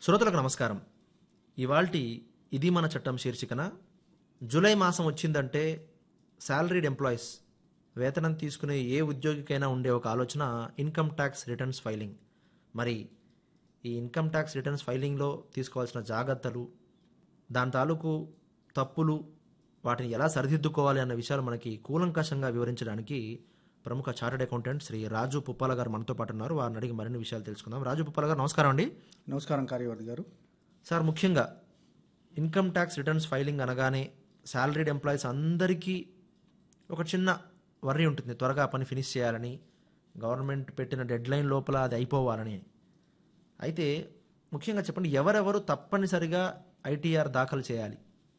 శ్రోతలకు నమస్కారం ఇవాల్టి ఇది మన చట్టం శీర్షికన జూలై మాసం వచ్చిందంటే శాలరీడ్ ఎంప్లాయీస్ వేతనం తీసుకునే ఏ ఉద్యోగికైనా ఉండే ఒక ఆలోచన ఇన్కమ్ ట్యాక్స్ రిటర్న్స్ ఫైలింగ్ మరి ఈ ఇన్కమ్ ట్యాక్స్ రిటర్న్స్ ఫైలింగ్లో తీసుకోవాల్సిన జాగ్రత్తలు దాని తాలూకు తప్పులు వాటిని ఎలా సరిదిద్దుకోవాలి అన్న విషయాలు మనకి కూలంకషంగా వివరించడానికి ప్రముఖ చార్టెడ్ అకౌంటెంట్ శ్రీ రాజు పుప్పాల గారు మనతో పాటు ఉన్నారు వారిని అడిగి మరిన్ని విషయాలు తెలుసుకుందాం రాజు పుప్పాల గారు నమస్కారం అండి నమస్కారం కార్యవర్తి గారు సార్ ముఖ్యంగా ఇన్కమ్ ట్యాక్స్ రిటర్న్స్ ఫైలింగ్ అనగానే శాలరీడ్ ఎంప్లాయీస్ అందరికీ ఒక చిన్న వర్రీ ఉంటుంది త్వరగా ఆ పని ఫినిష్ చేయాలని గవర్నమెంట్ పెట్టిన డెడ్ లైన్ లోపల అది అయిపోవాలని అయితే ముఖ్యంగా చెప్పండి ఎవరెవరు తప్పనిసరిగా ఐటీఆర్ దాఖలు చేయాలి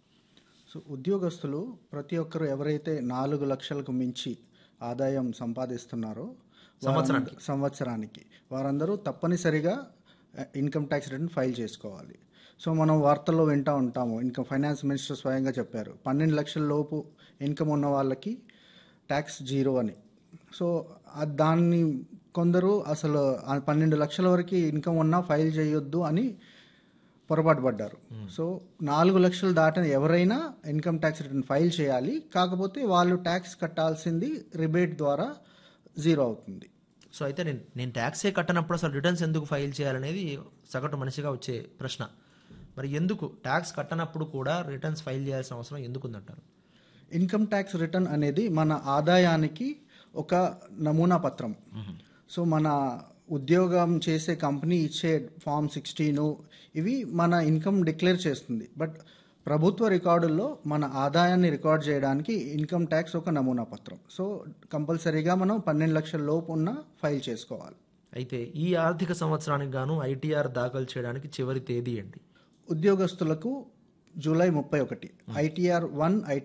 సో ఉద్యోగస్తులు ప్రతి ఒక్కరు ఎవరైతే నాలుగు లక్షలకు మించి ఆదాయం సంపాదిస్తున్నారో సంవత్సరానికి. వారంద- సంవత్సరానికి వారందరూ తప్పనిసరిగా ఆ, ఇన్కమ్ ట్యాక్స్ రిటర్న్ ఫైల్ చేసుకోవాలి సో మనం వార్తల్లో వింటూ ఉంటాము ఇన్కమ్ ఫైనాన్స్ మినిస్టర్ స్వయంగా చెప్పారు పన్నెండు లక్షల లోపు ఇన్కమ్ ఉన్న వాళ్ళకి ట్యాక్స్ జీరో అని సో ఆ దాన్ని కొందరు అసలు ఆ పన్నెండు లక్షల వరకు ఇన్కమ్ ఉన్నా ఫైల్ చేయొద్దు అని పొరపాటు పడ్డారు సో నాలుగు లక్షలు దాటిన ఎవరైనా ఇన్కమ్ ట్యాక్స్ రిటర్న్ ఫైల్ చేయాలి కాకపోతే వాళ్ళు ట్యాక్స్ కట్టాల్సింది రిబేట్ ద్వారా జీరో అవుతుంది సో అయితే నేను నేను ట్యాక్సే కట్టనప్పుడు అసలు రిటర్న్స్ ఎందుకు ఫైల్ చేయాలనేది సగటు మనిషిగా వచ్చే ప్రశ్న మరి ఎందుకు ట్యాక్స్ కట్టనప్పుడు కూడా రిటర్న్స్ ఫైల్ చేయాల్సిన అవసరం ఎందుకు ఉందంటారు ఇన్కమ్ ట్యాక్స్ రిటర్న్ అనేది మన ఆదాయానికి ఒక నమూనా పత్రం సో మన ఉద్యోగం చేసే కంపెనీ ఇచ్చే ఫామ్ సిక్స్టీను ఇవి మన ఇన్కమ్ డిక్లేర్ చేస్తుంది బట్ ప్రభుత్వ రికార్డుల్లో మన ఆదాయాన్ని రికార్డ్ చేయడానికి ఇన్కమ్ ట్యాక్స్ ఒక నమూనా పత్రం సో కంపల్సరీగా మనం పన్నెండు లక్షల లోపు ఉన్న ఫైల్ చేసుకోవాలి అయితే ఈ ఆర్థిక సంవత్సరానికి గాను ఐటీఆర్ దాఖలు చేయడానికి చివరి తేదీ ఏంటి ఉద్యోగస్తులకు జూలై ముప్పై ఒకటి ఐటీఆర్ వన్